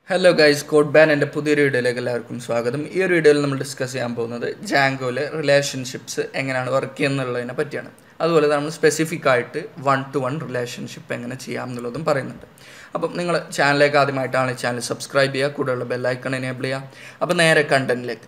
hello guys code ban എൻ്റെ പുതിയൊരു വീഡിയോയിലേക്ക് എല്ലാവർക്കും സ്വാഗതം ഈ ഒരു വീഡിയോയിൽ നമ്മൾ ഡിസ്കസ് ചെയ്യാൻ പോകുന്നത് ജാങ്കോയിലെ റിലേഷൻഷിപ്സ് എങ്ങനെയാണ് വർക്ക് ചെയ്യുന്നുള്ളതിനെ പറ്റിയാണ് അതുപോലെ നമ്മൾ സ്പെസിഫിക് ആയിട്ട് വൺ ടു വൺ റിലേഷൻഷിപ്പ് എങ്ങനെ ചെയ്യാം എന്നുള്ളതും പറയുന്നുണ്ട് അപ്പം നിങ്ങൾ ചാനലിലേക്ക് ആദ്യമായിട്ടാണ് ഈ ചാനൽ സബ്സ്ക്രൈബ് ചെയ്യുക കൂടെയുള്ള ബെല്ലൈക്കൺ എനേബിൾ ചെയ്യുക അപ്പോൾ നേരെ കണ്ടന്റിലേക്ക്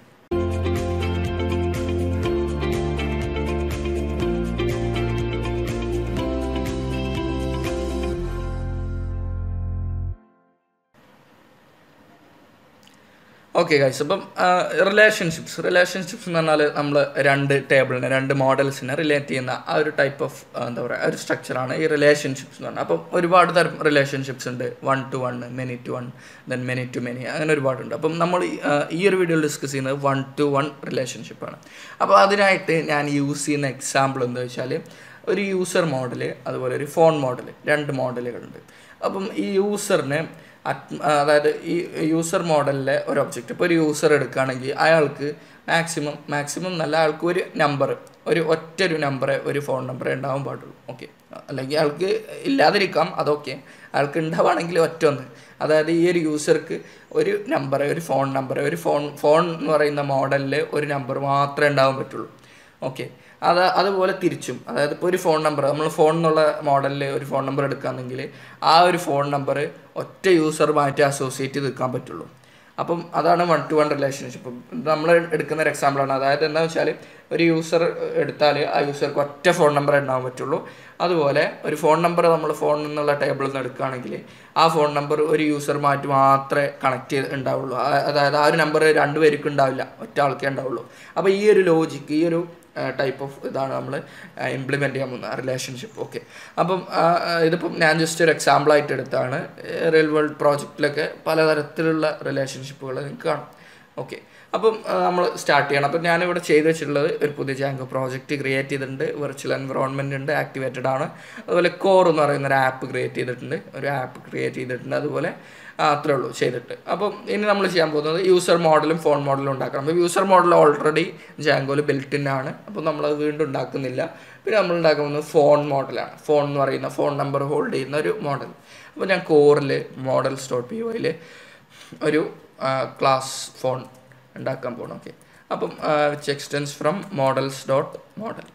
ഓക്കെ ഗൈസ് അപ്പം റിലേഷൻഷിപ്സ് റിലേഷൻഷിപ്സ് എന്ന് പറഞ്ഞാൽ നമ്മൾ രണ്ട് ടേബിളിനെ രണ്ട് മോഡൽസിനെ റിലേറ്റ് ചെയ്യുന്ന ആ ഒരു ടൈപ്പ് ഓഫ് എന്താ പറയുക ഒരു സ്ട്രക്ചറാണ് ഈ റിലേഷൻഷിപ്സ് എന്ന് പറഞ്ഞാൽ അപ്പം ഒരുപാട് തരം റിലേഷൻഷിപ്സ് ഉണ്ട് one to one many to one then many to many അങ്ങനെ ഒരുപാടുണ്ട് അപ്പം നമ്മൾ ഈ, ആ, ഈ ഒരു വീഡിയോയിൽ ഡിസ്കസ് ചെയ്യുന്നത് വൺ ടു വൺ റിലേഷൻഷിപ്പാണ് അപ്പോൾ അതിനായിട്ട് ഞാൻ യൂസ് ചെയ്യുന്ന എക്സാമ്പിൾ എന്താ വെച്ചാൽ ഒരു യൂസർ മോഡൽ അതുപോലെ ഒരു ഫോൺ മോഡൽ രണ്ട് മോഡലുകളുണ്ട് അപ്പം ഈ യൂസറിന് അറ്റ് അതായത് ഈ യൂസർ മോഡലിലെ ഒരു ഒബ്ജക്റ്റ് ഇപ്പോൾ ഒരു യൂസർ എടുക്കുകയാണെങ്കിൽ അയാൾക്ക് മാക്സിമം മാക്സിമം നല്ല ആൾക്ക് ഒരു നമ്പർ ഒരു ഒറ്റ ഒരു നമ്പറെ ഒരു ഫോൺ നമ്പറേ ഉണ്ടാവാൻ പാടുള്ളൂ ഓക്കെ അല്ലെങ്കിൽ അയാൾക്ക് ഇല്ലാതിരിക്കാം അതൊക്കെ അയാൾക്ക് ഉണ്ടാവുകയാണെങ്കിൽ ഒറ്റ ഒന്ന് അതായത് ഈ ഒരു യൂസർക്ക് ഒരു നമ്പർ ഒരു ഫോൺ നമ്പർ ഒരു ഫോൺ ഫോൺ എന്ന് പറയുന്ന മോഡലിൽ ഒരു നമ്പർ മാത്രമേ ഉണ്ടാവാൻ പറ്റുള്ളൂ ഓക്കെ അത് അതുപോലെ തിരിച്ചും അതായത് ഇപ്പോൾ ഒരു ഫോൺ നമ്പർ നമ്മൾ ഫോൺ എന്നുള്ള മോഡലിൽ ഒരു ഫോൺ നമ്പർ എടുക്കുകയാണെങ്കിൽ ആ ഒരു ഫോൺ നമ്പർ ഒറ്റ യൂസറുമായിട്ട് അസോസിയേറ്റ് ചെയ്ത് നിൽക്കാൻ പറ്റുള്ളൂ അപ്പം അതാണ് വൺ ടു വൺ റിലേഷൻഷിപ്പ് നമ്മൾ എടുക്കുന്ന ഒരു എക്സാമ്പിളാണ് അതായത് എന്താ വെച്ചാൽ ഒരു യൂസർ എടുത്താൽ ആ യൂസർക്ക് ഒറ്റ ഫോൺ നമ്പർ ഉണ്ടാകാൻ പറ്റുള്ളൂ അതുപോലെ ഒരു ഫോൺ നമ്പർ നമ്മൾ ഫോൺ എന്നുള്ള ടേബിളിൽ നിന്ന് എടുക്കുകയാണെങ്കിൽ ആ ഫോൺ നമ്പർ ഒരു യൂസറുമായിട്ട് മാത്രമേ കണക്ട് ചെയ്ത് ഉണ്ടാവുള്ളൂ ആ- അതായത് ആ ഒരു നമ്പർ രണ്ടുപേർക്കും ഉണ്ടാവില്ല ഒറ്റ ആൾക്കേ ഉണ്ടാവുള്ളൂ അപ്പോൾ ഈ ഒരു ലോജിക്ക് ഈ ഒരു ടൈപ്പ് ഓഫ് ഇതാണ് നമ്മൾ ഇംപ്ലിമെൻറ്റ് ചെയ്യാൻ പോകുന്നത് റിലേഷൻഷിപ്പ് ഓക്കെ അപ്പം ആ, ആ, ഇതിപ്പം ഞാൻ ജസ്റ്റ് ഒരു എക്സാമ്പിളായിട്ട് എടുത്താണ് റിയൽ വേൾഡ് പ്രോജക്റ്റിലൊക്കെ പലതരത്തിലുള്ള റിലേഷൻഷിപ്പുകൾ നിങ്ങൾക്ക് കാണും ഓക്കെ അപ്പം നമ്മൾ സ്റ്റാർട്ട് ചെയ്യണം അപ്പം ഞാനിവിടെ ചെയ്ത് വെച്ചിട്ടുള്ളത് ഒരു പുതിയ ജാങ്കോ പ്രോജക്റ്റ് ക്രിയേറ്റ് ചെയ്തിട്ടുണ്ട് വെർച്വൽ എൻവറോൺമെൻറ്റ് ഉണ്ട് ആക്ടിവേറ്റഡ് ആണ് അതുപോലെ കോർ എന്ന് പറയുന്ന ഒരു ആപ്പ് ക്രിയേറ്റ് ചെയ്തിട്ടുണ്ട് ഒരു ആപ്പ് ക്രിയേറ്റ് ചെയ്തിട്ടുണ്ട് അതുപോലെ ആ, അത്രേ ഉള്ളൂ ചെയ്തിട്ട് അപ്പം ഇനി നമ്മൾ ചെയ്യാൻ പോകുന്നത് യൂസർ മോഡലും ഫോൺ മോഡലും ഉണ്ടാക്കണം അപ്പോൾ യൂസർ മോഡൽ ഓൾറെഡി ജാങ്കോയിൽ ബിൽറ്റിൻ ആണ് അപ്പോൾ നമ്മളത് വീണ്ടും ഉണ്ടാക്കുന്നില്ല പിന്നെ നമ്മൾ ഉണ്ടാക്കാൻ പോകുന്നത് ഫോൺ മോഡലാണ് ഫോൺ എന്ന് പറയുന്ന ഫോൺ നമ്പർ ഹോൾഡ് ചെയ്യുന്ന ഒരു മോഡൽ അപ്പോൾ ഞാൻ കോറിൽ മോഡൽസ് ഡോട്ട് പി ഒയിൽ ഒരു ക്ലാസ് ഫോൺ ഉണ്ടാക്കാൻ പോകണം ഓക്കെ അപ്പം which extends from models dot model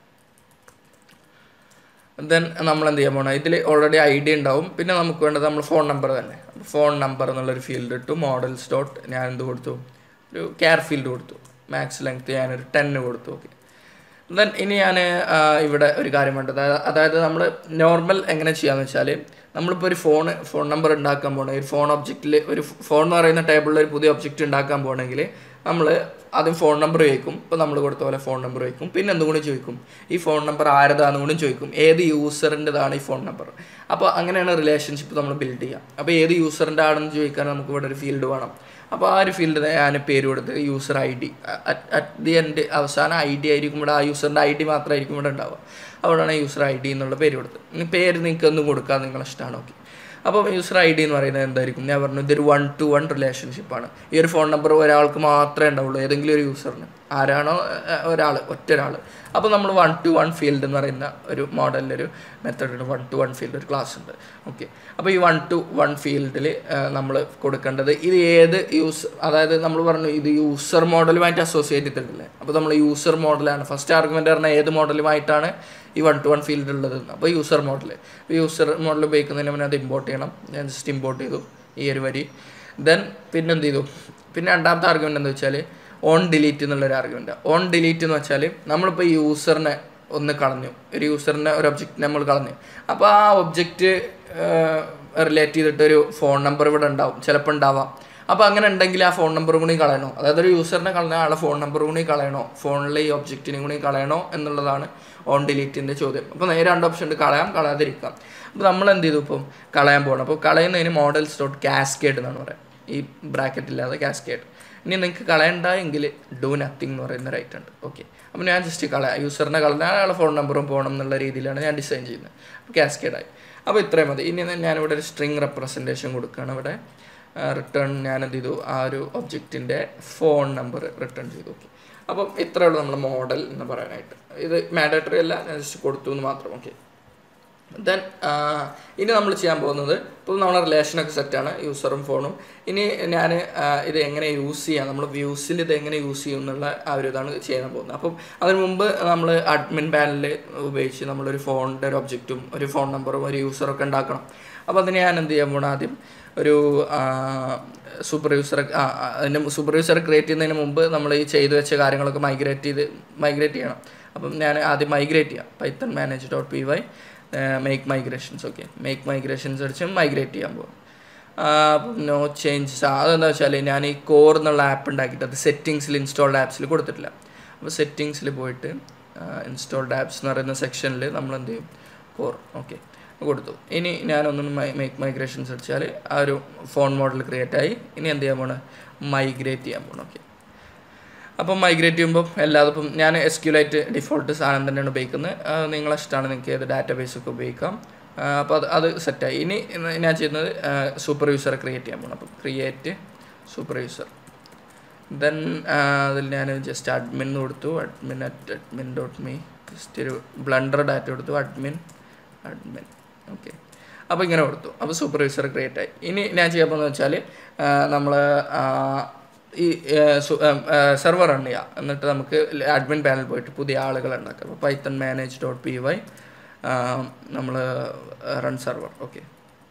then നമ്മൾ എന്ത് ചെയ്യാൻ പോകണം ഇതിൽ ഓൾറെഡി ഐ ഡി ഉണ്ടാവും പിന്നെ നമുക്ക് വേണ്ടത് നമ്മൾ ഫോൺ നമ്പർ തന്നെ ഫോൺ നമ്പർ എന്നുള്ളൊരു ഫീൽഡ് ഇട്ടു മോഡൽസ് ഡോട്ട് ഞാൻ എന്ത് കൊടുത്തു ഒരു കെയർ ഫീൽഡ് കൊടുത്തു മാക്സ് ലെങ്ത് ഞാനൊരു ടെന്ന് കൊടുത്തു ഓക്കെ ദെൻ ഇനി ഞാൻ ഇവിടെ ഒരു കാര്യം വേണ്ടത് അതായത് അതായത് നമ്മൾ നോർമൽ എങ്ങനെ ചെയ്യാന്ന് വെച്ചാൽ നമ്മളിപ്പോൾ ഒരു ഫോൺ ഫോൺ നമ്പർ ഉണ്ടാക്കാൻ പോകണം ഒരു ഫോൺ ഒബ്ജക്റ്റിൽ ഒരു ഫോൺ എന്ന് പറയുന്ന ടേബിളിൽ ഒരു പുതിയ ഒബ്ജക്റ്റ് ഉണ്ടാക്കാൻ പോകണമെങ്കിൽ നമ്മൾ ആദ്യം ഫോൺ നമ്പർ ചോദിക്കും ഇപ്പോൾ നമ്മൾ കൊടുത്ത പോലെ ഫോൺ നമ്പർ ചോദിക്കും പിന്നെ എന്തും കൂടി ചോദിക്കും ഈ ഫോൺ നമ്പർ ആരതാന്ന് കൂടി ചോദിക്കും ഏത് യൂസറിൻ്റെതാണ് ഈ ഫോൺ നമ്പർ അപ്പോൾ അങ്ങനെയാണ് റിലേഷൻഷിപ്പ് നമ്മൾ ബിൽഡ് ചെയ്യുക അപ്പോൾ ഏത് യൂസറിൻ്റെ ആണെന്ന് ചോദിക്കാൻ നമുക്ക് ഇവിടെ ഒരു ഫീൽഡ് വേണം അപ്പോൾ ആ ഒരു ഫീൽഡ് ഞാൻ പേര് കൊടുത്ത് user I D at the end അവസാനം ഐ ഡി ആയിരിക്കും ഇവിടെ ആ യൂസറിൻ്റെ ഐ ഡി മാത്രമായിരിക്കും ഇവിടെ ഉണ്ടാവുക അവിടെയാണ് യൂസർ ഐ ഡി എന്നുള്ള പേര് കൊടുത്തത് ഇനി പേര് നിങ്ങൾക്ക് ഒന്നും കൊടുക്കാൻ നിങ്ങളെ ഇഷ്ടമാണ് ഓക്കെ അപ്പോൾ യൂസർ ഐ ഡി എന്ന് പറയുന്നത് എന്തായിരിക്കും ഞാൻ പറഞ്ഞു ഇതൊരു വൺ ടു വൺ റിലേഷൻഷിപ്പാണ് ഈ ഒരു ഫോൺ നമ്പർ ഒരാൾക്ക് മാത്രമേ ഉണ്ടാവുള്ളൂ ഏതെങ്കിലും ഒരു യൂസറിന് ആരാണോ ഒരാൾ ഒറ്റ ഒരാൾ അപ്പോൾ നമ്മൾ വൺ ടു വൺ ഫീൽഡ് എന്ന് പറയുന്ന ഒരു മോഡലിലൊരു മെത്തേഡ് ഉണ്ട് വൺ ടു വൺ ഫീൽഡ് ഒരു ക്ലാസ് ഉണ്ട് ഓക്കെ അപ്പോൾ ഈ വൺ ടു വൺ ഫീൽഡിൽ നമ്മൾ കൊടുക്കേണ്ടത് ഇത് ഏത് യൂസ് അതായത് നമ്മൾ പറഞ്ഞു ഇത് യൂസർ മോഡലുമായിട്ട് അസോസിയേറ്റ് ചെയ്തിട്ടില്ലേ അപ്പോൾ നമ്മൾ യൂസർ മോഡലാണ് ഫസ്റ്റ് ആർഗ്യുമെൻ്റ് പറഞ്ഞാൽ ഏത് മോഡലുമായിട്ടാണ് ഈ വൺ ടു വൺ ഫീൽഡ് ഉള്ളത് അപ്പോൾ യൂസർ മോഡൽ യൂസർ മോഡൽ ഉപയോഗിക്കുന്നതിന് മുന്നേ അത് ഇമ്പോർട്ട് ചെയ്യണം ഞാൻ ജസ്റ്റ് ഇമ്പോർട്ട് ചെയ്തു ഈ ഒരു വരി ദെൻ പിന്നെ എന്ത് ചെയ്തു പിന്നെ രണ്ടാമത്തെ ആർഗ്യുമെൻ്റ് എന്താ വെച്ചാൽ ഓൺ ഡിലീറ്റ് എന്നുള്ളൊരു ആർഗ്യുമെൻ്റ് ഓൺ ഡിലീറ്റ് എന്ന് വെച്ചാൽ നമ്മളിപ്പോൾ യൂസറിനെ ഒന്ന് കളഞ്ഞു ഒരു യൂസറിൻ്റെ ഒരു ഒബ്ജക്റ്റ് നമ്മൾ കളഞ്ഞു അപ്പോൾ ആ ഒബ്ജക്റ്റ് റിലേറ്റ് ചെയ്തിട്ട് ഒരു ഫോൺ നമ്പർ ഇവിടെ ഉണ്ടാവും ചിലപ്പോൾ ഉണ്ടാവാം അപ്പോൾ അങ്ങനെ ഉണ്ടെങ്കിൽ ആ ഫോൺ നമ്പർ കൂടി കളയണോ അതായത് ഒരു യൂസറിനെ കളഞ്ഞ ആളെ ഫോൺ നമ്പർ കൂടി കളയണോ ഫോണിലെ ഈ ഒബ്ജക്റ്റിനെ കൂടി കളയണോ എന്നുള്ളതാണ് ഓൺ ഡിലീറ്റിൻ്റെ ചോദ്യം അപ്പോൾ നേരെ രണ്ട് ഓപ്ഷൻ ഉണ്ട് കളയാം കളയാതിരിക്കാം അപ്പോൾ നമ്മൾ എന്ത് ചെയ്തു ഇപ്പം കളയാൻ പോകണം അപ്പോൾ കളയുന്നതിന് മോഡൽസ് ഡോട്ട് കാസ്കേഡ് എന്നാണ് പറയുക ഈ ബ്രാക്കറ്റ് ഇല്ലാതെ കാസ്കേഡ് ഇനി നിങ്ങൾക്ക് കളയണ്ട എങ്കിൽ ഡു നത്തിങ് എന്ന് പറയുന്ന റൈറ്റ് ഉണ്ട് ഓക്കെ അപ്പോൾ ഞാൻ ജസ്റ്റ് കളയാം യൂസറിനെ കളഞ്ഞാൽ അയാളെ ഫോൺ നമ്പറും പോകണം എന്നുള്ള രീതിയിലാണ് ഞാൻ ഡിസൈൻ ചെയ്യുന്നത് അപ്പോൾ കാസ്കേഡായി അപ്പോൾ ഇത്രയും മതി ഇനി ഞാനിവിടെ ഒരു സ്ട്രിങ് റെപ്രസെൻറ്റേഷൻ കൊടുക്കുകയാണ് ഇവിടെ റിട്ടേൺ ഞാൻ എന്ത് ചെയ്തു ആ ഒരു ഒബ്ജക്റ്റിൻ്റെ ഫോൺ നമ്പർ റിട്ടേൺ ചെയ്തു ഓക്കെ അപ്പം ഇത്രയേ ഉള്ളൂ നമ്മുടെ മോഡൽ എന്ന് പറയാനായിട്ട് ഇത് മാൻഡേറ്ററി അല്ല ഞാൻ ജസ്റ്റ് കൊടുത്തു എന്ന് മാത്രം ഓക്കെ ദെൻ ഇനി നമ്മൾ ചെയ്യാൻ പോകുന്നത് ഇപ്പോൾ നമ്മുടെ റിലേഷനൊക്കെ സെറ്റാണ് യൂസറും ഫോണും ഇനി ഞാൻ ഇത് എങ്ങനെ യൂസ് ചെയ്യാം നമ്മൾ വ്യൂസിൽ ഇത് എങ്ങനെ യൂസ് ചെയ്യും എന്നുള്ള ആ ഒരു ഇതാണ് ചെയ്യാൻ പോകുന്നത് അപ്പം അതിന് മുമ്പ് നമ്മൾ അഡ്മിൻ പാനൽ ഉപയോഗിച്ച് നമ്മളൊരു ഫോണിൻ്റെ ഒരു ഒബ്ജക്റ്റും ഒരു ഫോൺ നമ്പറും ഒരു യൂസറൊക്കെ ഉണ്ടാക്കണം അപ്പോൾ അതിന് ഞാൻ എന്ത് ചെയ്യാൻ പോകണം ആദ്യം ഒരു സൂപ്പർ യൂസർ അതിൻ്റെ സൂപ്പർ യൂസർ ക്രിയേറ്റ് ചെയ്യുന്നതിന് മുമ്പ് നമ്മൾ ഈ ചെയ്തു വെച്ച കാര്യങ്ങളൊക്കെ മൈഗ്രേറ്റ് ചെയ്ത് മൈഗ്രേറ്റ് ചെയ്യണം അപ്പം ഞാൻ ആദ്യം മൈഗ്രേറ്റ് ചെയ്യാം python manage dot P Y make migrations okay make migrations അടിച്ച് മൈഗ്രേറ്റ് ചെയ്യാൻ പോകും അപ്പം നോ ചേഞ്ചസ് അതെന്താ വെച്ചാൽ ഞാൻ ഈ കോർ എന്നുള്ള ആപ്പ് ഉണ്ടാക്കിയിട്ട് അത് സെറ്റിങ്സിൽ ഇൻസ്റ്റാൾഡ് ആപ്സിൽ കൊടുത്തിട്ടില്ല അപ്പോൾ സെറ്റിങ്സിൽ പോയിട്ട് ഇൻസ്റ്റാൾഡ് ആപ്സ് എന്ന് പറയുന്ന സെക്ഷനിൽ നമ്മൾ എന്ത് ചെയ്യും കോർ ഓക്കെ കൊടുത്തു ഇനി ഞാനൊന്നും മേക്ക് മൈഗ്രേഷൻസ് അടിച്ചാൽ ആ ഒരു ഫോൺ മോഡൽ ക്രിയേറ്റ് ആയി ഇനി എന്ത് ചെയ്യാൻ പോണ് മൈഗ്രേറ്റ് ചെയ്യാൻ പോകണം ഓക്കെ അപ്പം മൈഗ്രേറ്റ് ചെയ്യുമ്പോൾ എല്ലാതും ഇപ്പം ഞാൻ എസ് ക്യൂലായിട്ട് ഡിഫോൾട്ട് സാധനം തന്നെയാണ് ഉപയോഗിക്കുന്നത് അത് നിങ്ങളെ ഇഷ്ടമാണ് നിങ്ങൾക്ക് ഏത് ഡാറ്റാബേസ് ഒക്കെ ഉപയോഗിക്കാം അപ്പോൾ അത് അത് സെറ്റായി ഇനി ഞാൻ ചെയ്യുന്നത് സൂപ്പർ യൂസറെ ക്രിയേറ്റ് ചെയ്യാൻ പോകണം അപ്പം ക്രിയേറ്റ് സൂപ്പർ യൂസർ ദെൻ അതിൽ ഞാൻ ജസ്റ്റ് അഡ്മിൻ എന്ന് കൊടുത്തു admin at admin dot me just ഒരു ബ്ലണ്ടർ ഡാറ്റ കൊടുത്തു അഡ്മിൻ അഡ്മിൻ ഓക്കെ അപ്പോൾ ഇങ്ങനെ കൊടുത്തു അപ്പോൾ സൂപ്പർവൈസർ ക്രിയേറ്റ് ആയി ഇനി ഞാൻ ചെയ്യാൻ പോകുന്നത് വെച്ചാൽ നമ്മൾ ഈ സെർവർ റൺ ചെയ്യാം എന്നിട്ട് നമുക്ക് അഡ്മിൻ പാനൽ പോയിട്ട് പുതിയ ആളുകൾ ഉണ്ടാക്കാം അപ്പോൾ python manage dot P Y നമ്മൾ റൺ സെർവർ ഓക്കെ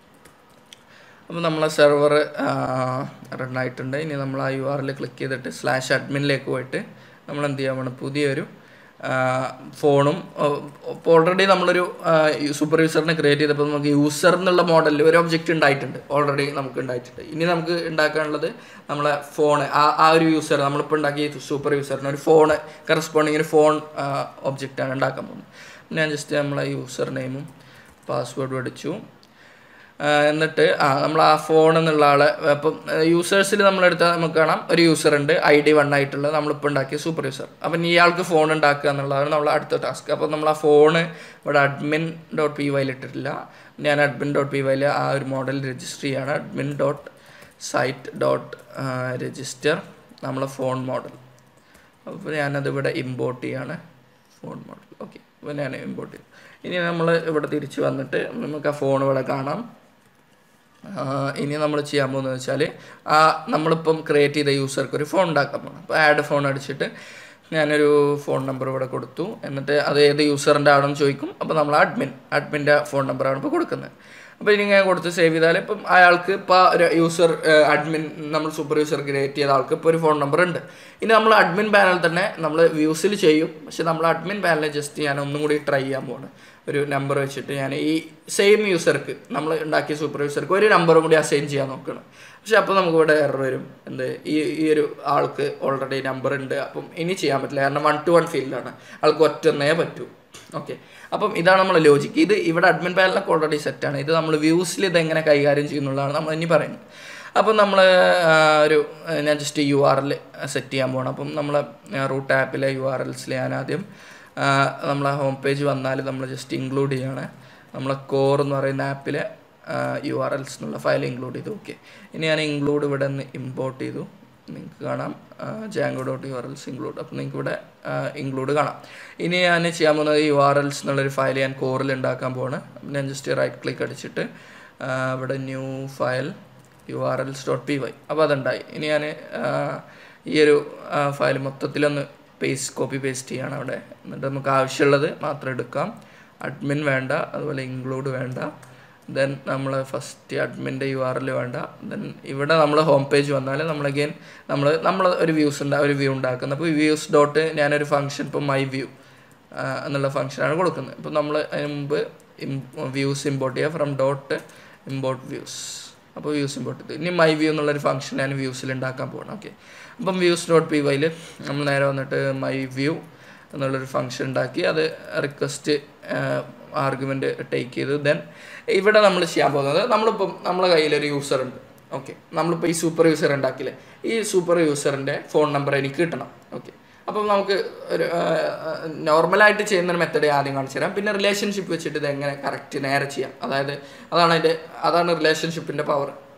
അപ്പോൾ നമ്മളെ സെർവർ റൺ ആയിട്ടുണ്ട് ഇനി നമ്മൾ ആ യു ആറിൽ ക്ലിക്ക് ചെയ്തിട്ട് സ്ലാഷ് അഡ്മിനിലേക്ക് പോയിട്ട് നമ്മൾ എന്ത് ചെയ്യാൻ വേണം പുതിയൊരു ഫോണും ഇപ്പോൾ ഓൾറെഡി നമ്മളൊരു സൂപ്പർ യൂസറിനെ ക്രിയേറ്റ് ചെയ്തപ്പോൾ നമുക്ക് യൂസർ എന്നുള്ള മോഡലിൽ ഒരു ഒബ്ജക്റ്റ് ഉണ്ടായിട്ടുണ്ട് ഓൾറെഡി നമുക്ക് ഉണ്ടായിട്ടുണ്ട് ഇനി നമുക്ക് ഉണ്ടാക്കാനുള്ളത് നമ്മളെ ഫോൺ ആ ആ ഒരു യൂസർ നമ്മളിപ്പോൾ ഉണ്ടാക്കിയ സൂപ്പർ യൂസറിന് ഒരു ഫോൺ കറസ്പോണ്ടിങ് ഒരു ഫോൺ ഒബ്ജക്റ്റാണ് ഉണ്ടാക്കാൻ പോകുന്നത് ഞാൻ ജസ്റ്റ് നമ്മളെ യൂസർ നെയിമും പാസ്വേഡും അടിച്ചു എന്നിട്ട് ആ നമ്മൾ ആ ഫോൺ എന്നുള്ള ആളെ ഇപ്പം യൂസേഴ്സിൽ നമ്മളെടുത്താൽ നമുക്ക് കാണാം ഒരു യൂസർ ഉണ്ട് ഐ ഡി വൺ ആയിട്ടുള്ളത് നമ്മളിപ്പോൾ ഉണ്ടാക്കിയ സൂപ്പർ യൂസർ അപ്പം ഇയാൾക്ക് ഫോൺ ഉണ്ടാക്കുക എന്നുള്ളതാണ് നമ്മൾ അടുത്ത ടാസ്ക് അപ്പോൾ നമ്മൾ ആ ഫോണ് ഇവിടെ അഡ്മിൻ ഡോട്ട് പി വൈയിൽ ഇട്ടിട്ടില്ല ഞാൻ അഡ്മിൻ ഡോട്ട് പി വൈയിൽ ആ ഒരു മോഡൽ രജിസ്റ്റർ ചെയ്യാണ് admin dot site dot register നമ്മളെ ഫോൺ മോഡൽ അപ്പോൾ ഞാനത് ഇവിടെ ഇമ്പോർട്ട് ചെയ്യാണ് ഫോൺ മോഡൽ ഓക്കെ അപ്പോൾ ഞാൻ ഇമ്പോർട്ട് ചെയ്തു ഇനി നമ്മൾ ഇവിടെ തിരിച്ച് വന്നിട്ട് നമുക്ക് ആ ഫോൺ ഇവിടെ കാണാം ഇനി നമ്മൾ ചെയ്യാൻ പോകുന്നത് വെച്ചാൽ ആ നമ്മളിപ്പം ക്രിയേറ്റ് ചെയ്ത യൂസർക്ക് ഒരു ഫോൺ ഉണ്ടാക്കാൻ പോകണം അപ്പോൾ ആഡ് ഫോൺ അടിച്ചിട്ട് ഞാനൊരു ഫോൺ നമ്പർ ഇവിടെ കൊടുത്തു എന്നിട്ട് അത് ഏത് യൂസറിൻ്റെ ആണെന്ന് ചോദിക്കും അപ്പോൾ നമ്മൾ അഡ്മിൻ അഡ്മിൻ്റെ ഫോൺ നമ്പറാണ് ഇപ്പോൾ കൊടുക്കുന്നത് അപ്പോൾ ഇനി ഞാൻ കൊടുത്ത് സേവ് ചെയ്താൽ ഇപ്പം അയാൾക്ക് ഇപ്പോൾ ഒരു യൂസർ അഡ്മിൻ നമ്മൾ സൂപ്പർ യൂസർ ക്രിയേറ്റ് ചെയ്ത ആൾക്ക് ഇപ്പോൾ ഒരു ഫോൺ നമ്പർ ഉണ്ട് ഇനി നമ്മൾ അഡ്മിൻ പാനൽ തന്നെ നമ്മൾ വ്യൂസിൽ ചെയ്യും പക്ഷേ നമ്മൾ അഡ്മിൻ പാനൽ ജസ്റ്റ് ഞാൻ ഒന്നും കൂടി ട്രൈ ചെയ്യാൻ പോവാണ് ഒരു നമ്പർ വെച്ചിട്ട് ഞാൻ ഈ സെയിം യൂസർക്ക് നമ്മൾ ഉണ്ടാക്കിയ സൂപ്പർ യൂസർക്ക് ഒരു നമ്പറും കൂടി അസൈൻ ചെയ്യാൻ നോക്കണം പക്ഷെ അപ്പോൾ നമുക്ക് ഇവിടെ എറർ വരും എന്ത് ഈ ഈ ഒരു ആൾക്ക് ഓൾറെഡി നമ്പർ ഉണ്ട് അപ്പം ഇനി ചെയ്യാൻ പറ്റില്ല കാരണം വൺ ടു വൺ ഫീൽഡാണ് ആൾക്ക് ഒറ്റന്നേ പറ്റൂ ഓക്കെ അപ്പം ഇതാണ് നമ്മളെ ലോജിക്ക് ഇത് ഇവിടെ അഡ്മിൻ പാനലൊക്കെ ഓൾറെഡി സെറ്റാണ് ഇത് നമ്മൾ വ്യൂസിൽ ഇത് എങ്ങനെ കൈകാര്യം ചെയ്യുന്നുള്ളതാണ് നമ്മൾ ഇനി പറയുന്നത് അപ്പം നമ്മൾ ഒരു ഞാൻ just U R L set ചെയ്യാൻ പോകണം അപ്പം നമ്മൾ റൂട്ട് ആപ്പിലെ യു ആർ എൽസിൽ ഞാൻ ആദ്യം നമ്മളെ ഹോം പേജ് വന്നാൽ നമ്മൾ ജസ്റ്റ് ഇൻക്ലൂഡ് ചെയ്യാണ് നമ്മളെ കോർ എന്ന് പറയുന്ന ആപ്പിലെ യു ആർ എൽസ് എന്നുള്ള ഫയൽ ഇൻക്ലൂഡ് ചെയ്തു ഓക്കെ ഇനി ഞാൻ ഇൻക്ലൂഡ് ഇവിടെ നിന്ന് ഇമ്പോർട്ട് ചെയ്തു നിങ്ങൾക്ക് കാണാം Django dot U R Ls include അപ്പോൾ നിങ്ങൾക്ക് ഇവിടെ ഇൻക്ലൂഡ് കാണാം ഇനി ഞാൻ ചെയ്യാൻ പോകുന്നത് യു ആർ എൽസ് എന്നുള്ളൊരു ഫയൽ ഞാൻ കോറിൽ ഉണ്ടാക്കാൻ പോവാണ് ഞാൻ ജസ്റ്റ് റൈറ്റ് ക്ലിക്ക് അടിച്ചിട്ട് ഇവിടെ new file U R Ls dot P Y അപ്പോൾ അതുണ്ടായി ഇനി ഞാൻ ഈ ഒരു ഫയൽ മൊത്തത്തിലൊന്ന് പേസ്റ്റ് കോപ്പി പേസ്റ്റ് ചെയ്യാണ് അവിടെ എന്നിട്ട് നമുക്ക് ആവശ്യമുള്ളത് മാത്രം എടുക്കാം അഡ്മിൻ വേണ്ട അതുപോലെ ഇൻക്ലൂഡ് വേണ്ട ദെൻ നമ്മൾ ഫസ്റ്റ് അഡ്മിൻ്റെ യു ആർ എൽ വേണ്ട ദെൻ ഇവിടെ നമ്മൾ ഹോം പേജ് വന്നാൽ നമ്മൾ അഗെയിൻ നമ്മൾ നമ്മൾ ഒരു വ്യൂസ് ഉണ്ടാ ഒരു വ്യൂ ഉണ്ടാക്കുന്നത് അപ്പോൾ വ്യൂസ് ഡോട്ട് ഞാനൊരു ഫംഗ്ഷൻ ഇപ്പോൾ മൈ വ്യൂ എന്നുള്ള ഫംഗ്ഷനാണ് കൊടുക്കുന്നത് ഇപ്പോൾ നമ്മൾ അതിന് മുമ്പ് വ്യൂസ് ഇമ്പോർട്ട് ചെയ്യുക ഫ്രം ഡോട്ട് ഇമ്പോർട്ട് വ്യൂസ് അപ്പോൾ വ്യൂസ് ഇമ്പോർട്ട് ചെയ്തു ഇനി മൈ വ്യൂ എന്നുള്ളൊരു ഫംഗ്ഷൻ ഞാൻ വ്യൂസിൽ ഉണ്ടാക്കാൻ പോകണം ഓക്കെ അപ്പം വ്യൂസ് ഡോട്ട് പി വൈയിൽ നമ്മൾ നേരെ വന്നിട്ട് മൈ വ്യൂ എന്നുള്ളൊരു ഫംഗ്ഷൻ ഉണ്ടാക്കി അത് റിക്വസ്റ്റ് ആർഗ്യുമെൻ്റ് ടേക്ക് ചെയ്തു ദെൻ ഇവിടെ നമ്മൾ ചെയ്യാൻ പോകുന്നത് നമ്മളിപ്പം നമ്മളെ കയ്യിലൊരു യൂസർ ഉണ്ട് ഓക്കെ നമ്മളിപ്പോൾ ഈ സൂപ്പർ യൂസർ ഉണ്ടാക്കില്ലേ ഈ സൂപ്പർ യൂസറിൻ്റെ ഫോൺ നമ്പർ എനിക്ക് കിട്ടണം ഓക്കെ അപ്പം നമുക്ക് ഒരു നോർമലായിട്ട് ചെയ്യുന്ന ഒരു മെത്തഡ് ആദ്യം കാണിച്ചു തരാം പിന്നെ റിലേഷൻഷിപ്പ് വെച്ചിട്ട് ഇത് എങ്ങനെ കറക്റ്റ് നേരെ ചെയ്യാം അതായത് അതാണ് അതിൻ്റെ അതാണ് റിലേഷൻഷിപ്പിൻ്റെ പവർ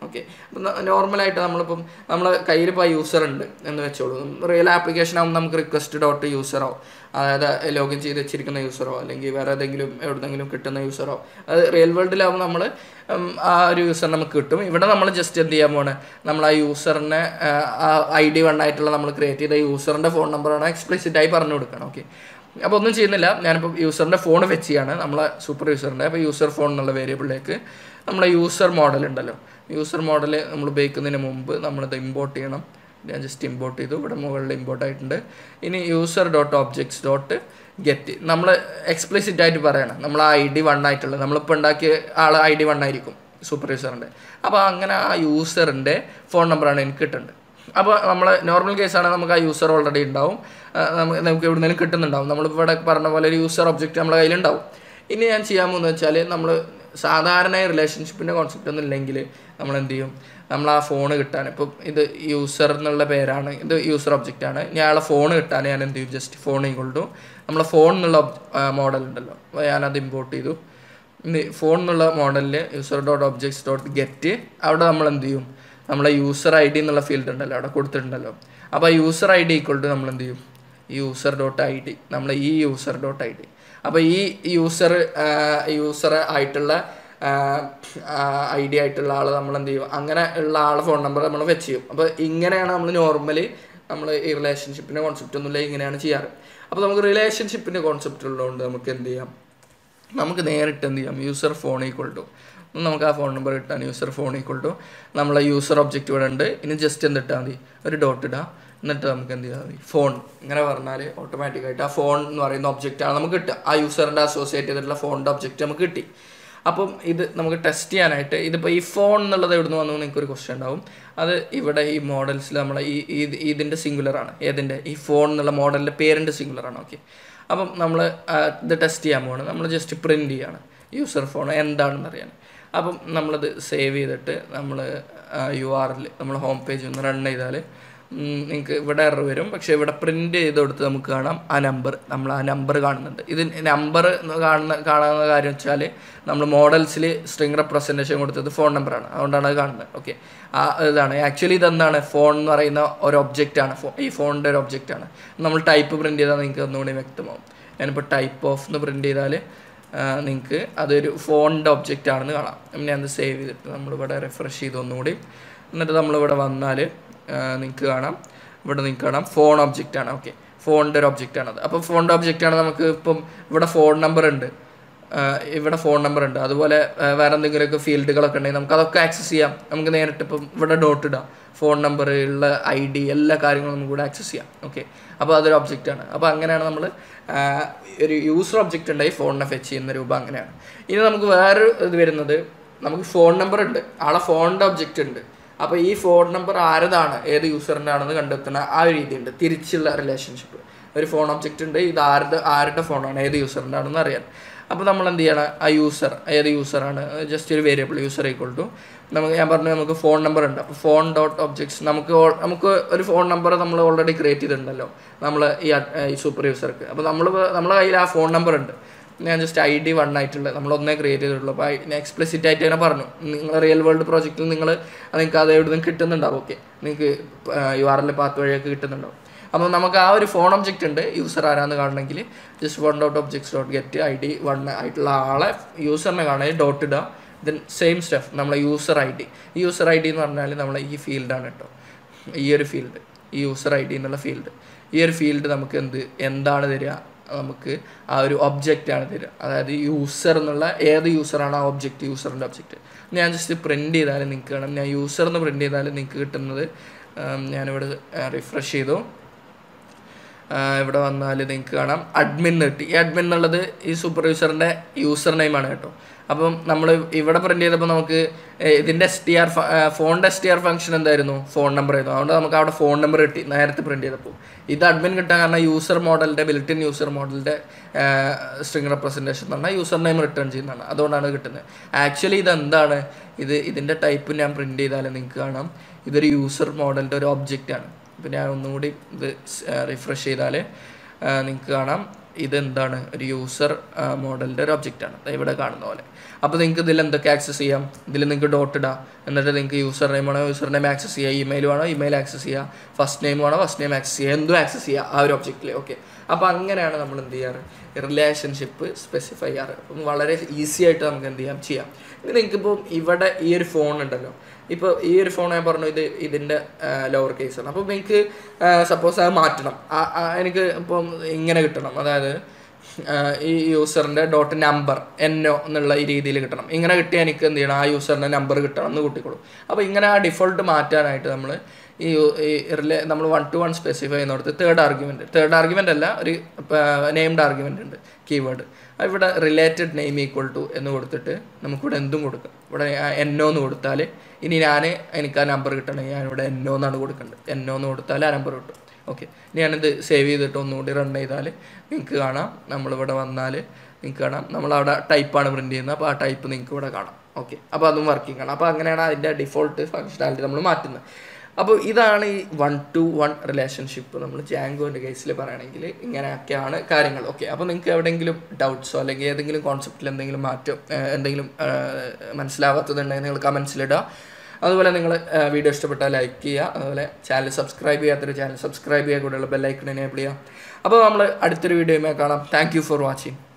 ഓക്കെ അപ്പം നോർമലായിട്ട് നമ്മളിപ്പം നമ്മളെ കയ്യിൽ ഇപ്പോൾ യൂസർ ഉണ്ട് എന്ന് വെച്ചോളൂ റിയൽ ആപ്ലിക്കേഷൻ ആകുമ്പോൾ നമുക്ക് റിക്വസ്റ്റ് ഡോട്ട് യൂസറോ അതായത് ലോഗിൻ ചെയ്ത് വെച്ചിരിക്കുന്ന യൂസറോ അല്ലെങ്കിൽ വേറെ ഏതെങ്കിലും എവിടെന്നെങ്കിലും കിട്ടുന്ന യൂസറോ അത് റിയൽ വേൾഡിലാവുമ്പോൾ നമ്മൾ ആ ഒരു യൂസർ നമുക്ക് കിട്ടും ഇവിടെ നമ്മൾ ജസ്റ്റ് എന്ത് ചെയ്യാൻ പോണ് നമ്മൾ ആ യൂസറിനെ ആ ഐ ഡി വൺ ആയിട്ടുള്ള നമ്മൾ ക്രിയേറ്റ് ചെയ്ത യൂസറിൻ്റെ ഫോൺ നമ്പറാണ് എക്സ്പ്ലിസിറ്റ് ആയി പറഞ്ഞു കൊടുക്കണം ഓക്കെ അപ്പോൾ ഒന്നും ചെയ്യുന്നില്ല ഞാനിപ്പോൾ യൂസറിൻ്റെ ഫോൺ വെച്ച് ചെയ്യാണ് നമ്മളെ സൂപ്പർ യൂസറിൻ്റെ അപ്പോൾ യൂസർ ഫോൺ എന്നുള്ള വേരിയബിളിലേക്ക് നമ്മളെ യൂസർ മോഡൽ ഉണ്ടല്ലോ യൂസർ മോഡൽ നമ്മൾ ഉപയോഗിക്കുന്നതിന് മുമ്പ് നമ്മളിത് ഇമ്പോർട്ട് ചെയ്യണം ഞാൻ ജസ്റ്റ് ഇമ്പോർട്ട് ചെയ്തു ഇവിടെ മുകളിൽ ഇമ്പോർട്ട് ആയിട്ടുണ്ട് ഇനി user dot objects dot get നമ്മൾ എക്സ്പ്ലിസിറ്റ് ആയിട്ട് പറയണം നമ്മൾ ആ ഐ ഡി വൺ ആയിട്ടുള്ളത് നമ്മളിപ്പോൾ ഉണ്ടാക്കിയ ആൾ ഐ ഡി വൺ ആയിരിക്കും സൂപ്പർ യൂസറിൻ്റെ അപ്പോൾ അങ്ങനെ ആ യൂസറിൻ്റെ ഫോൺ നമ്പറാണ് എനിക്ക് കിട്ടേണ്ടത് അപ്പോൾ നമ്മൾ നോർമൽ കേസാണെങ്കിൽ നമുക്ക് ആ യൂസർ ഓൾറെഡി ഉണ്ടാവും ആ, നമുക്ക് നമുക്ക് എവിടുന്നേലും കിട്ടുന്നുണ്ടാവും നമ്മളിപ്പോൾ ഇവിടെ പറഞ്ഞ പോലെ ഒരു യൂസർ ഒബ്ജക്റ്റ് നമ്മുടെ കയ്യിലുണ്ടാവും ഇനി ഞാൻ ചെയ്യാൻ പോകുന്നത് വെച്ചാൽ നമ്മൾ സാധാരണ റിലേഷൻഷിപ്പിൻ്റെ കോൺസെപ്റ്റ് ഒന്നും ഇല്ലെങ്കിൽ നമ്മൾ എന്ത് ചെയ്യും നമ്മൾ ആ ഫോൺ കിട്ടാൻ ഇപ്പം ഇത് യൂസർ എന്നുള്ള പേരാണ് ഇത് യൂസർ ഒബ്ജക്റ്റ് ആണ് ഞാൻ ആളെ ഫോൺ കിട്ടാൻ ഞാൻ എന്ത് ചെയ്യും ജസ്റ്റ് ഫോൺ കൊണ്ടു നമ്മളെ ഫോൺ എന്നുള്ള മോഡൽ ഉണ്ടല്ലോ അപ്പോൾ ഞാനത് ഇമ്പോർട്ട് ചെയ്തു ഇനി ഫോൺ എന്നുള്ള മോഡലിൽ user dot objects dot get അവിടെ നമ്മൾ എന്ത് ചെയ്യും നമ്മളെ യൂസർ ഐ ഡി എന്നുള്ള ഫീൽഡ് ഉണ്ടല്ലോ അവിടെ കൊടുത്തിട്ടുണ്ടല്ലോ അപ്പോൾ ആ user I D equal to നമ്മൾ എന്ത് ചെയ്യും യൂസർ ഡോട്ട് ഐ ഡി നമ്മൾ ഈ യൂസർ ഡോട്ട് ഐ ഡി അപ്പോൾ ഈ യൂസർ യൂസർ ആയിട്ടുള്ള ഐ ഡി ആയിട്ടുള്ള ആൾ നമ്മൾ എന്ത് ചെയ്യും അങ്ങനെ ഉള്ള ആളെ ഫോൺ നമ്പർ നമ്മൾ വെച്ച് ചെയ്യും അപ്പോൾ ഇങ്ങനെയാണ് നമ്മൾ നോർമലി നമ്മൾ ഈ റിലേഷൻഷിപ്പിൻ്റെ കോൺസെപ്റ്റ് ഒന്നുമില്ല ഇങ്ങനെയാണ് ചെയ്യാറ് അപ്പോൾ നമുക്ക് റിലേഷൻഷിപ്പിൻ്റെ കോൺസെപ്റ്റ് ഉള്ളതുകൊണ്ട് നമുക്ക് എന്ത് ചെയ്യാം നമുക്ക് നേരിട്ട് എന്ത് ചെയ്യാം യൂസർ ഫോൺ ഈക്വൾ ടു നമുക്ക് ആ ഫോൺ നമ്പർ കിട്ടാൻ യൂസർ ഫോൺ ഈക്വൾ ടു നമ്മളെ യൂസർ ഒബ്ജക്റ്റ് ഇവിടെ ഉണ്ട് ഇനി ജസ്റ്റ് എന്ത് ഇട്ടാൽ മതി ഒരു ഡോട്ട് ഇടാം എന്നിട്ട് നമുക്ക് എന്ത് ചെയ്താൽ മതി ഫോൺ ഇങ്ങനെ പറഞ്ഞാൽ ഓട്ടോമാറ്റിക്കായിട്ട് ആ ഫോൺ എന്ന് പറയുന്ന ഒബ്ജക്റ്റാണ് നമുക്ക് കിട്ടുക ആ യൂസറിൻ്റെ അസോസിയേറ്റ് ചെയ്തിട്ടുള്ള ഫോണിൻ്റെ ഒബ്ജക്റ്റ് നമുക്ക് കിട്ടി അപ്പം ഇത് നമുക്ക് ടെസ്റ്റ് ചെയ്യാനായിട്ട് ഇതിപ്പോൾ ഈ ഫോൺ എന്നുള്ളത് എവിടെ നിന്ന് വന്നു നിങ്ങൾക്ക് ഒരു ക്വസ്റ്റ്യൻ ഉണ്ടാവും അത് ഇവിടെ ഈ മോഡൽസിൽ നമ്മളെ ഈ ഇത് ഇതിൻ്റെ സിംഗുലറാണ് ഏതിൻ്റെ ഈ ഫോൺ എന്നുള്ള മോഡലിൻ്റെ പേരിൻ്റെ സിംഗുലറാണ് ഓക്കെ അപ്പം നമ്മൾ ഇത് ടെസ്റ്റ് ചെയ്യാൻ പോവാണ് നമ്മൾ ജസ്റ്റ് പ്രിൻറ്റ് ചെയ്യാണ് യൂസർ ഫോൺ എന്താണെന്ന് അറിയാൻ അപ്പം നമ്മളത് സേവ് ചെയ്തിട്ട് നമ്മൾ യു ആറിൽ നമ്മൾ ഹോം പേജ് ഒന്ന് റൺ ചെയ്താൽ നിങ്ങൾക്ക് ഇവിടെ എറർ വരും പക്ഷേ ഇവിടെ പ്രിൻ്റ് ചെയ്ത് കൊടുത്ത് നമുക്ക് കാണാം ആ നമ്പർ നമ്മൾ ആ നമ്പർ കാണുന്നുണ്ട് ഇത് നമ്പർ കാണുന്ന കാണാവുന്ന കാര്യം വെച്ചാൽ നമ്മൾ മോഡൽസിൽ സ്ട്രിങ് റെപ്രസെൻറ്റേഷൻ കൊടുത്തത് ഫോൺ നമ്പറാണ് അതുകൊണ്ടാണ് അത് കാണുന്നത് ഓക്കെ ആ ഇതാണ് ആക്ച്വലി ഇതെന്താണ് ഫോൺ എന്ന് പറയുന്ന ഒരു ഒബ്ജക്റ്റാണ് ഈ ഫോണിൻ്റെ ഒരു ഒബ്ജക്റ്റാണ് നമ്മൾ ടൈപ്പ് പ്രിൻറ്റ് ചെയ്താൽ നിങ്ങൾക്ക് ഒന്നുകൂടി വ്യക്തമാവും ഞാനിപ്പോൾ ടൈപ്പ് ഓഫ് എന്ന് പ്രിൻറ്റ് ചെയ്താൽ നിങ്ങൾക്ക് അതൊരു ഫോണിൻ്റെ ഒബ്ജക്റ്റ് ആണെന്ന് കാണാം ഞാൻ അത് സേവ് ചെയ്തിട്ട് നമ്മളിവിടെ റിഫ്രഷ് ചെയ്ത് ഒന്നുകൂടി എന്നിട്ട് നമ്മളിവിടെ വന്നാൽ നിങ്ങൾക്ക് കാണാം ഇവിടെ നിങ്ങൾക്ക് കാണാം ഫോൺ ഒബ്ജക്റ്റ് ആണ് ഓക്കെ ഫോണിൻ്റെ ഒരു ഒബ്ജക്റ്റ് ആണത് അപ്പോൾ ഫോണിൻ്റെ ഒബ്ജക്റ്റ് ആണ് നമുക്ക് ഇപ്പം ഇവിടെ ഫോൺ നമ്പർ ഉണ്ട് ആഹ് ഇവിടെ ഫോൺ നമ്പർ ഉണ്ട് അതുപോലെ ആഹ് വേറെ എന്തെങ്കിലുമൊക്കെ ഫീൽഡുകളൊക്കെ ഉണ്ടെങ്കിൽ നമുക്ക് അതൊക്കെ ആക്സസ് ചെയ്യാം നമുക്ക് നേരിട്ട് ഇപ്പം ഇവിടെ ഡോട്ട് ഇടാം ഫോൺ നമ്പർ ഉള്ള ഐ ഡി എല്ലാ കാര്യങ്ങളും നമുക്ക് ഇവിടെ ആക്സസ് ചെയ്യാം ഓക്കെ അപ്പോൾ അതൊരു ഒബ്ജക്റ്റ് ആണ് അപ്പോൾ അങ്ങനെയാണ് നമ്മൾ ഒരു യൂസർ ഒബ്ജക്റ്റ് ഉണ്ടായി ഫോണിനെ ഫെച്ച് ചെയ്യുന്ന രൂപം അങ്ങനെയാണ് ഇനി നമുക്ക് വേറൊരു ഇത് വരുന്നത് നമുക്ക് ഫോൺ നമ്പർ ഉണ്ട് ആളെ ഫോണിൻ്റെ ഒബ്ജക്റ്റ് ഉണ്ട് അപ്പോൾ ഈ ഫോൺ നമ്പർ ആരതാണ് ഏത് യൂസറിൻ്റെ ആണെന്ന് കണ്ടെത്തുന്ന ആ ഒരു രീതിയുണ്ട് തിരിച്ചുള്ള റിലേഷൻഷിപ്പ് ഒരു ഫോൺ ഒബ്ജക്റ്റ് ഉണ്ട് ഇത് ആരുടെ ആരുടെ ഫോണാണ് ഏത് യൂസറിൻ്റെ ആണെന്ന് അറിയാൻ അപ്പോൾ നമ്മൾ എന്ത് ചെയ്യണം ആ യൂസർ ഏത് യൂസറാണ് ജസ്റ്റ് ഒരു വേരിയബിൾ യൂസർ ഈക്വൾ ടു നമുക്ക് ഞാൻ പറഞ്ഞു നമുക്ക് ഫോൺ നമ്പർ ഉണ്ട് അപ്പോൾ ഫോൺ ഡോട്ട് ഒബ്ജക്ട്സ് നമുക്ക് ഓൾ- നമുക്ക് ഒരു ഫോൺ നമ്പർ നമ്മൾ ഓൾറെഡി ക്രിയേറ്റ് ചെയ്തിട്ടുണ്ടല്ലോ നമ്മൾ ഈ അഡ്- ഈ സൂപ്പർ യൂസർക്ക് അപ്പോൾ നമ്മൾ നമ്മളെ കയ്യിൽ ആ ഫോൺ നമ്പർ ഉണ്ട് ഞാൻ ജസ്റ്റ് ഐ ഡി വൺ ആയിട്ടുള്ള നമ്മൾ ഒന്നേ ക്രിയേറ്റ് ചെയ്തിട്ടുള്ളൂ അപ്പോൾ ഞാൻ എക്സ്പ്ലിസിറ്റ് ആയിട്ട് തന്നെ പറഞ്ഞു നിങ്ങൾ റിയൽ വേൾഡ് പ്രോജക്റ്റിൽ നിങ്ങൾ നിങ്ങൾക്ക് അത് എവിടെ നിന്ന് കിട്ടുന്നുണ്ടാവും ഓക്കെ നിങ്ങൾക്ക് യു ആർ എൽ പാത്ത് വഴിയൊക്കെ കിട്ടുന്നുണ്ടാവും അപ്പോൾ നമുക്ക് ആ ഒരു ഫോൺ ഒബ്ജക്റ്റ് ഉണ്ട് യൂസർ ആരാന്ന് കാണണമെങ്കിൽ just one dot objects dot get I D one ആയിട്ടുള്ള ആളെ യൂസറിനെ കാണുക ഡോട്ട് ഇടുക ദെൻ സെയിം സ്റ്റെഫ് നമ്മളെ യൂസർ ഐ ഡി ഈ യൂസർ ഐ ഡി എന്ന് പറഞ്ഞാൽ നമ്മളെ ഈ ഫീൽഡാണ് കേട്ടോ ഈ ഒരു ഫീൽഡ് ഈ യൂസർ ഐ ഡി എന്നുള്ള ഫീൽഡ് ഈ ഒരു ഫീൽഡ് നമുക്ക് എന്ത് എന്താണ് തരിക നമുക്ക് ആ ഒരു ഒബ്ജക്റ്റ് ആണ് തരിക അതായത് യൂസർ എന്നുള്ള ഏത് യൂസറാണ് ആ ഒബ്ജക്റ്റ് യൂസറിൻ്റെ ഒബ്ജക്റ്റ് ഞാൻ ജസ്റ്റ് പ്രിൻറ്റ് ചെയ്താൽ നിങ്ങൾക്ക് കാണാം ഞാൻ യൂസർ എന്ന് പ്രിൻറ്റ് ചെയ്താൽ നിങ്ങൾക്ക് കിട്ടുന്നത് ഉം, ഞാനിവിടെ റിഫ്രഷ് ചെയ്തു ആ, ഇവിടെ വന്നാൽ നിങ്ങൾക്ക് കാണാം അഡ്മിൻ കിട്ടി ഈ അഡ്മിൻ എന്നുള്ളത് ഈ സൂപ്പർ യൂസറിൻ്റെ യൂസർ നെയിമാണ് കേട്ടോ അപ്പം നമ്മൾ ഇവിടെ പ്രിൻറ്റ് ചെയ്തപ്പോൾ നമുക്ക് ഏ, ഇതിൻ്റെ എസ് ടി ആർ ഫോണിൻ്റെ എസ് ടി ആർ ഫംഗ്ഷൻ എന്തായിരുന്നു ഫോൺ നമ്പർ ആയിരുന്നു അതുകൊണ്ട് നമുക്ക് അവിടെ ഫോൺ നമ്പർ കിട്ടി നേരത്തെ പ്രിൻറ്റ് ചെയ്തപ്പോൾ ഇത് അഡ്മിൻ കിട്ടാൻ കാരണം യൂസർ മോഡലിൻ്റെ ബിൽറ്റിൻ യൂസർ മോഡലിൻ്റെ സ്ട്രിങ് റെപ്രസെൻറ്റേഷൻ എന്ന് പറഞ്ഞാൽ യൂസർ നെയിം റിട്ടേൺ ചെയ്യുന്നതാണ് അതുകൊണ്ടാണ് കിട്ടുന്നത് ആക്ച്വലി ഇതെന്താണ് ഇത് ഇതിൻ്റെ ടൈപ്പ് ഞാൻ പ്രിൻറ്റ് ചെയ്താൽ നിങ്ങൾക്ക് കാണാം ഇതൊരു യൂസർ മോഡലിൻ്റെ ഒരു ഒബ്ജക്റ്റ് ആണ് ഇപ്പം ഞാൻ ഒന്നുകൂടി ഇത് റിഫ്രഷ് ചെയ്താൽ നിങ്ങൾക്ക് കാണാം ഇതെന്താണ് ഒരു യൂസർ മോഡലിൻ്റെ ഒരു ഒബ്ജക്റ്റാണ് ഇവിടെ കാണുന്ന പോലെ അപ്പോൾ നിങ്ങൾക്ക് ഇതിൽ എന്തൊക്കെ ആക്സസ് ചെയ്യാം ഇതിൽ നിങ്ങൾക്ക് ഡോട്ട് ഇടാം എന്നിട്ട് നിങ്ങൾക്ക് യൂസർ നെയിം ആണോ യൂസർ നെയിം ആക്സസ് ചെയ്യുക ഇമെയിൽ വേണോ ഇമെയിൽ ആക്സസ് ചെയ്യുക ഫസ്റ്റ് നെയിം വേണോ ഫസ്റ്റ് നെയിം ആക്സസ് ചെയ്യുക എന്തും ആക്സസ് ചെയ്യുക ആ ഒരു ഒബ്ജക്റ്റിൽ ഓക്കെ അപ്പോൾ അങ്ങനെയാണ് നമ്മൾ എന്ത് ചെയ്യാറ് റിലേഷൻഷിപ്പ് സ്പെസിഫൈ ചെയ്യാറ് അപ്പം വളരെ ഈസി ആയിട്ട് നമുക്ക് എന്ത് ചെയ്യാം ചെയ്യാം ഇനി നിങ്ങൾക്കിപ്പോൾ ഇവിടെ ഈ ഒരു ഫോൺ ഉണ്ടല്ലോ ഇപ്പോൾ ഈ ഒരു ഫോൺ ഞാൻ പറഞ്ഞു ഇത് ഇതിൻ്റെ ലോവർ കേസാണ് അപ്പോൾ നിങ്ങൾക്ക് സപ്പോസ് അത് മാറ്റണം ആ- ആ എനിക്ക് ഇപ്പം ഇങ്ങനെ കിട്ടണം അതായത് ആ, ഈ യൂസറിൻ്റെ ഡോട്ട് നമ്പർ എന്നോ എന്നുള്ള ഈ രീതിയിൽ കിട്ടണം ഇങ്ങനെ കിട്ടിയാൽ എനിക്ക് എന്ത് ചെയ്യണം ആ യൂസറിൻ്റെ നമ്പർ കിട്ടണം എന്ന് കൂട്ടിക്കോളും അപ്പോൾ ഇങ്ങനെ ആ ഡിഫോൾട്ട് മാറ്റാനായിട്ട് നമ്മൾ ഈ യു- ഈ റിലേ നമ്മൾ വൺ ടു വൺ സ്പെസിഫൈ ചെയ്യുന്നിടത്ത് തേർഡ് ആർഗ്യുമെൻറ്റ് തേർഡ് ആർഗ്യുമെൻ്റ് അല്ല ഒരു നെയിംഡ് ആർഗ്യുമെൻ്റ് ഉണ്ട് കീവേഡ് ഇവിടെ റിലേറ്റഡ് നെയിം ഈക്വൽ ടു എന്ന് കൊടുത്തിട്ട് നമുക്കിവിടെ എന്തും കൊടുക്കാം ഇവിടെ എന്നോ എന്ന് കൊടുത്താൽ ഇനി ഞാൻ എനിക്ക് ആ നമ്പർ കിട്ടണമെങ്കിൽ ഞാനിവിടെ എന്നോ എന്നാണ് കൊടുക്കേണ്ടത് എന്നോ എന്ന് കൊടുത്താൽ ആ നമ്പർ കിട്ടും ഓക്കെ ഇനി ഞാനിത് സേവ് ചെയ്തിട്ട് ഒന്നുകൂടി റൺ ചെയ്താൽ നിങ്ങൾക്ക് കാണാം നമ്മളിവിടെ വന്നാൽ നിങ്ങൾക്ക് കാണാം നമ്മളവിടെ ടൈപ്പാണ് പ്രിൻറ്റ് ചെയ്യുന്നത് അപ്പോൾ ആ ടൈപ്പ് നിങ്ങൾക്ക് ഇവിടെ കാണാം ഓക്കെ അപ്പോൾ അതും വർക്കിംഗ് ആണ് അപ്പോൾ അങ്ങനെയാണ് അതിൻ്റെ ഡിഫോൾട്ട് ഫങ്ഷനാലിറ്റി നമ്മൾ മാറ്റുന്നത് അപ്പോൾ ഇതാണ് ഈ വൺ ടു വൺ റിലേഷൻഷിപ്പ് നമ്മൾ ജാങ്കോൻ്റെ കേസിൽ പറയുകയാണെങ്കിൽ ഇങ്ങനെയൊക്കെയാണ് കാര്യങ്ങൾ ഓക്കെ അപ്പോൾ നിങ്ങൾക്ക് എവിടെയെങ്കിലും ഡൗട്ട്സോ അല്ലെങ്കിൽ ഏതെങ്കിലും കോൺസെപ്റ്റിൽ എന്തെങ്കിലും മാറ്റം ഏഹ്, എന്തെങ്കിലും ഏഹ്, മനസ്സിലാവാത്തതുണ്ടെങ്കിൽ നിങ്ങൾ കമൻസിലിടുക അതുപോലെ നിങ്ങൾ വീഡിയോ ഇഷ്ടപ്പെട്ടാൽ ലൈക്ക് ചെയ്യുക അതുപോലെ ചാനൽ സബ്സ്ക്രൈബ് ചെയ്യാത്തൊരു ചാനൽ സബ്സ്ക്രൈബ് ചെയ്യുക കൂടെയുള്ള ബെല്ലൈക്കൺ എനേബിൾ ചെയ്യുക അപ്പോൾ നമ്മൾ അടുത്തൊരു വീഡിയോയുമായി കാണാം താങ്ക് യു ഫോർ വാച്ചിങ്